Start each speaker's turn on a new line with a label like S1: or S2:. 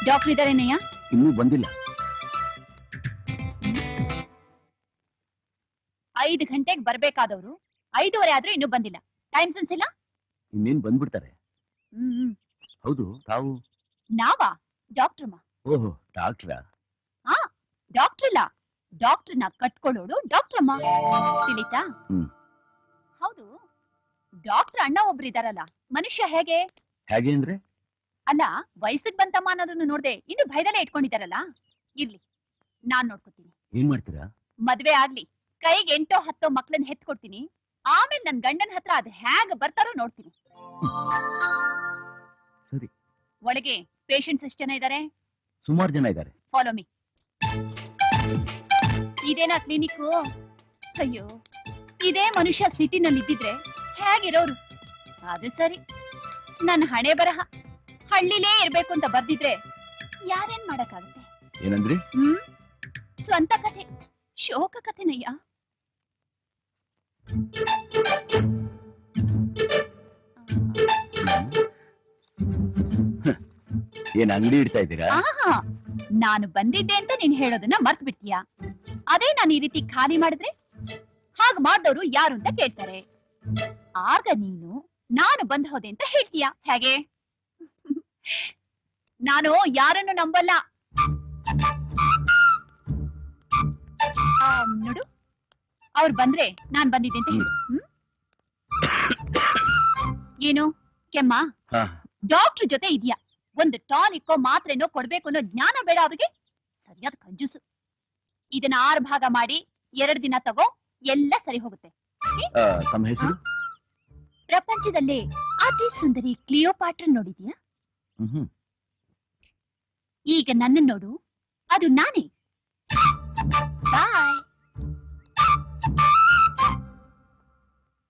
S1: Doctor ಇದಾರೇನಯ್ಯ
S2: ಇನ್ನೂ ಬಂದಿಲ್ಲ
S1: ಐದು ಗಂಟೆಗೆ ಬರ್ಬೇಕಾದವ್ರು ಐದೂವರೆ ಆದ್ರೂ ಇನ್ನೂ ಬಂದಿಲ್ಲ ಟೈಮ್ ಸೆನ್ಸ್ ಇಲ್ಲ
S2: ಇನ್ನೇನ್ ಬಂದ್ಬಿಡ್ತಾರೆ
S1: ಹ್ಮ್ ಹ್ಮ್.
S2: ಹೌದು ತಾವು
S1: ನಾವಾ ಡಾಕ್ಟ್ರಮ್ಮ
S2: ಓಹೋ ಡಾಕ್ಟ್ರಾ
S1: ಡಾಕ್ಟರ್ ಇಲ್ಲ ಡಾಕ್ಟರ್ನ ಕಟ್ಕೊಳ್ಳೋಳು ಡಾಕ್ಟ್ರಮ್ಮ ತಿಳಿತಾ
S2: ಹ್ಮ್.
S1: ಹೌದು ಡಾಕ್ಟರ್ ಅಣ್ಣ ಒಬ್ರು ಇದಾರಲ್ಲ ಮನುಷ್ಯ ಹೇಗೆ
S2: ಹೇಗೆ ಅಂದ್ರೆ
S1: ಅಲ್ಲ ವಯಸ್ಸಿಗೆ ಬಂತಮ್ಮ ಅನ್ನೋದನ್ನ ನೋಡ್ದೆ ಇನ್ನು ಭಯದಲ್ಲೇ ಇಟ್ಕೊಂಡಿದಾರಲ್ಲ ಇರ್ಲಿ ನಾನ್ ನೋಡ್ಕೊತೀನಿ
S2: ಏನ್ ಮಾಡ್ತೀರಾ
S1: ಮದ್ವೆ ಆಗ್ಲಿ ಕೈಗೆ ಎಂಟೋ ಹತ್ತೋ ಮಕ್ಳನ್ನ ಹೆತ್ಕೊಡ್ತೀನಿ ಆಮೇಲೆ ನನ್ ಗಂಡನ ಹತ್ರ ಅದ್ ಹೇಗ್ ಬರ್ತಾರೋ ನೋಡ್ತೀನಿ
S2: ಸರಿ.
S1: ಒಳಗೆ ಪೇಷಂಟ್ಸ್ ಎಷ್ಟ್ ಜನ ಇದಾರೆ
S2: ಸುಮಾರು ಜನ ಇದ್ದಾರೆ
S1: ಫಾಲೋ ಮೀ ಇದೇನಾ ಕ್ಲಿನಿಕ್ ಅಯ್ಯೋ ಇದೇ ಮನುಷ್ಯ ಸಿಟಿನಲ್ಲಿ ಇದ್ದಿದ್ರೆ ಹೇಗಿರೋರು ಅದು ಸರಿ ನನ್ನ ಹಣೆ ಬರಹ ಹಳ್ಳಿಲೇ ಇರ್ಬೇಕು ಅಂತ ಬರ್ದಿದ್ರೆ ಯಾರೇನ್ ಮಾಡಕ್ಕಾಗುತ್ತೆ
S2: ಏನಂದ್ರಿ
S1: ಹ್ಮ್ ಸ್ವಂತ ಕಥೆ ಶೋಕ ಕಥೆನಯ್ಯ
S2: ಏನ್ ಅಂಗಡಿ ಇಡ್ತಾ ಇದ್ದೀರಾ
S1: ಆಹಾ ನಾನು ಬಂದಿದ್ದೆ ಅಂತ ನೀನ್ ಹೇಳೋದನ್ನ ಮರ್ತ್ ಬಿಡ್ತೀಯಾ ಅದೇ ನಾನು ಈ ರೀತಿ ಖಾಲಿ ಮಾಡಿದ್ರೆ ಹಾಗ್ ಮಾಡ್ದವ್ರು ಯಾರು ಅಂತ ಕೇಳ್ತಾರೆ ಆಗ ನೀನು ನಾನು ಬಂದ್ ಹೋದೆ ಅಂತ ಹೇಳ್ತೀಯ ಹೇಗೆ ನಾನು ಯಾರನ್ನು ನಂಬಲ್ಲ ಆ, ನೋಡು ಅವ್ರು ಬಂದ್ರೆ ನಾನ್ ಬಂದಿದ್ದೆ ಅಂತ ಹೇಳು ಹ್ಮ್? ಏನು ಕೆಮ್ಮ
S2: ಹಾ.
S1: ಡಾಕ್ಟರ್ ಜೊತೆ ಇದೆಯಾ ಒಂದು ಟಾನಿಕ್ಕೋ ಮಾತ್ರೆನೋ ಕೊಡ್ಬೇಕು ಅನ್ನೋ ಜ್ಞಾನ ಬೇಡ ಅವ್ರಿಗೆ ಸರಿಯಾದ ಕಂಜೂಸು ಇದನ್ನ ಆರು ಭಾಗ ಮಾಡಿ ಎರಡ್ ದಿನ ತಗೋ ಎಲ್ಲ ಸರಿ ಹೋಗುತ್ತೆ
S2: ಆ, ತಮ್ಮ ಹೆಸರು
S1: ಪ್ರಪಂಚದಲ್ಲೇ ಅತಿ ಸುಂದರಿ ಕ್ಲಿಯೋಪಾಟ್ರ ನೋಡಿದ್ಯಾ
S2: ಹ್ಮ್
S1: ಈಗ ನನ್ನ ನೋಡು ಅದು ನಾನೇ ಬಾಯ್